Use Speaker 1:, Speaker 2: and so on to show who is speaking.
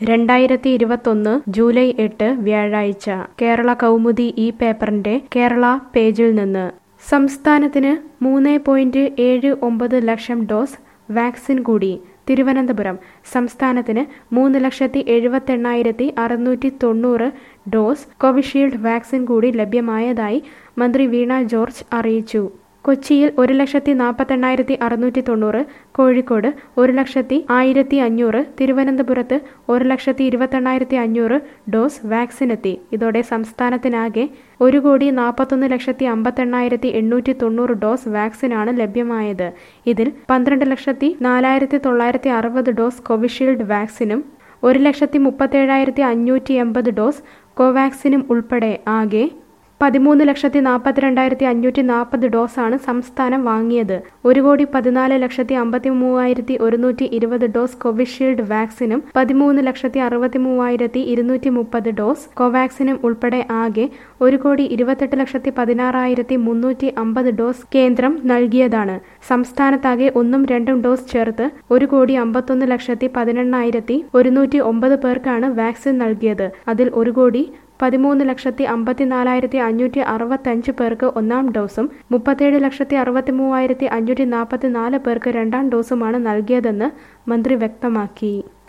Speaker 1: രണ്ടായിരത്തി ഇരുപത്തൊന്ന് ജൂലൈ എട്ട് വ്യാഴാഴ്ച കേരള കൗമുദി ഈ പേപ്പറിന്റെ കേരള പേജിൽ നിന്ന് സംസ്ഥാനത്തിന് മൂന്ന് പോയിന്റ് ഏഴ് ഒമ്പത് ലക്ഷം ഡോസ് വാക്സിൻ കൂടി തിരുവനന്തപുരം സംസ്ഥാനത്തിന് മൂന്ന് ലക്ഷത്തി എഴുപത്തെണ്ണായിരത്തി അറുന്നൂറ്റി തൊണ്ണൂറ് ഡോസ് കോവിഷീൽഡ് വാക്സിൻ കൂടി ലഭ്യമായതായി മന്ത്രി വീണ ജോർജ് അറിയിച്ചു കൊച്ചിയിൽ ഒരു ലക്ഷത്തി നാൽപ്പത്തെണ്ണായിരത്തി അറുന്നൂറ്റി തൊണ്ണൂറ് കോഴിക്കോട് ഒരു ലക്ഷത്തി ആയിരത്തി അഞ്ഞൂറ് തിരുവനന്തപുരത്ത് ഒരു ലക്ഷത്തി ഇരുപത്തെണ്ണായിരത്തി അഞ്ഞൂറ് ഡോസ് വാക്സിൻ എത്തി ഇതോടെ സംസ്ഥാനത്തിനാകെ ഒരു കോടി നാൽപ്പത്തൊന്ന് ലക്ഷത്തി അമ്പത്തെണ്ണായിരത്തി എണ്ണൂറ്റി തൊണ്ണൂറ് ഡോസ് വാക്സിനാണ് ലഭ്യമായത് ഇതിൽ പന്ത്രണ്ട് ലക്ഷത്തി നാലായിരത്തി തൊള്ളായിരത്തി അറുപത് ഡോസ് കോവിഷീൽഡ് വാക്സിനും ഒരു ലക്ഷത്തി മുപ്പത്തേഴായിരത്തി അഞ്ഞൂറ്റി എൺപത് ഡോസ് കോവാക്സിനും ഉൾപ്പെടെ ആകെ പതിമൂന്ന് ലക്ഷത്തി നാൽപ്പത്തിരണ്ടായിരത്തി അഞ്ഞൂറ്റി നാൽപ്പത് ഡോസാണ് സംസ്ഥാനം വാങ്ങിയത് ഒരു കോടി പതിനാല് ലക്ഷത്തി അമ്പത്തി മൂവായിരത്തി ഒരുന്നൂറ്റി ഇരുപത് ഡോസ് കോവിഷീൽഡ് വാക്സിനും പതിമൂന്ന് ലക്ഷത്തി അറുപത്തി മൂവായിരത്തി ഇരുന്നൂറ്റി മുപ്പത് ഡോസ് കോവാക്സിനും ഉൾപ്പെടെ ആകെ ഒരു കോടി ഇരുപത്തെട്ട് ലക്ഷത്തി പതിനാറായിരത്തി മുന്നൂറ്റി അമ്പത് ഡോസ് കേന്ദ്രം നൽകിയതാണ് സംസ്ഥാനത്താകെ ഒന്നും രണ്ടും ഡോസ് ചേർത്ത് ഒരു കോടി അമ്പത്തൊന്ന് ലക്ഷത്തി പതിനെണ്ണായിരത്തി ഒരുന്നൂറ്റി ഒമ്പത് പേർക്കാണ് വാക്സിൻ നൽകിയത് അതിൽ ഒരു കോടി പതിമൂന്ന് ലക്ഷത്തി അമ്പത്തിനാലായിരത്തി അഞ്ഞൂറ്റി അറുപത്തഞ്ച് പേർക്ക് ഒന്നാം ഡോസും മുപ്പത്തേഴ് ലക്ഷത്തി അറുപത്തി മൂവായിരത്തി അഞ്ഞൂറ്റി നാൽപ്പത്തി നാല് പേർക്ക് രണ്ടാം ഡോസുമാണ് നൽകിയതെന്ന് മന്ത്രി വ്യക്തമാക്കി